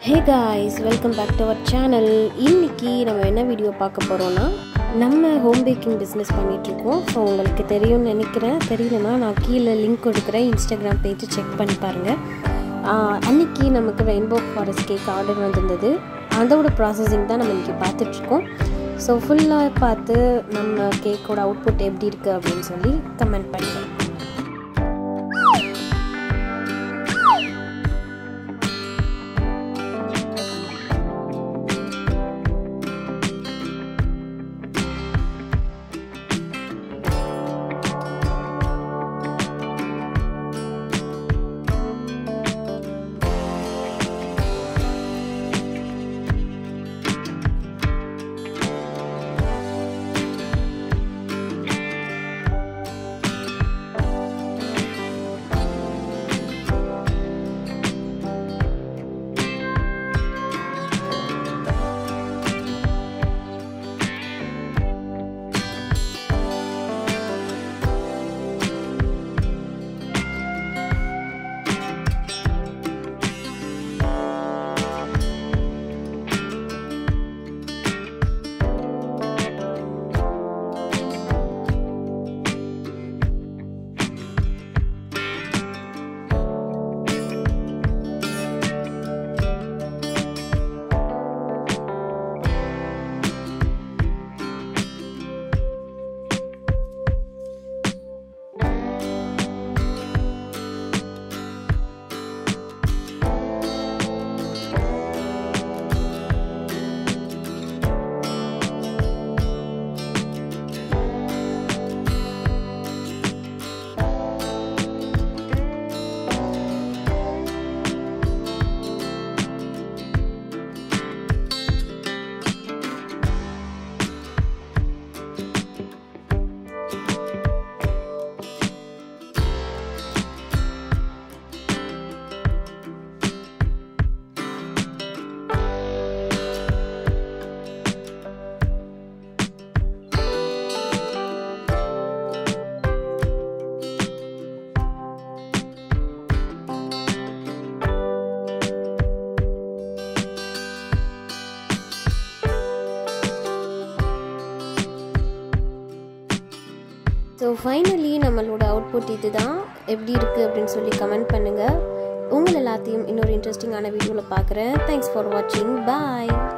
hey guys welcome back to our channel இன்னைக்கு நம்ம என்ன வீடியோ பார்க்க போகிறோன்னா நம்ம ஹோம் பேக்கிங் பிஸ்னஸ் பண்ணிகிட்ருக்கோம் ஸோ உங்களுக்கு தெரியும்னு நினைக்கிறேன் தெரியலனா நான் கீழே லிங்க் கொடுக்குறேன் இன்ஸ்டாகிராம் பேஜ் செக் பண்ணி பாருங்கள் ஆஹ் அன்னைக்கு நமக்கு ரெயின்போ ஃபாரஸ்ட் கேக் ஆர்டர் வந்திருந்தது அதோட ப்ராசஸிங் தான் நம்ம இன்றைக்கி பார்த்துட்ருக்கோம் ஸோ ஃபுல்லாக பார்த்து நம்ம கேக்கோட அவுட்புட் எப்படி இருக்குது அப்படின்னு சொல்லி கமெண்ட் பண்ணுங்கள் ஸோ ஃபைனலி நம்மளோட அவுட்புட் இது தான் எப்படி இருக்குது அப்படின்னு சொல்லி கமெண்ட் பண்ணுங்கள் உங்கள் எல்லாத்தையும் இன்னொரு இன்ட்ரெஸ்டிங்கான வீடியோவில் பார்க்குறேன் தேங்க்ஸ் ஃபார் வாட்சிங் பாய்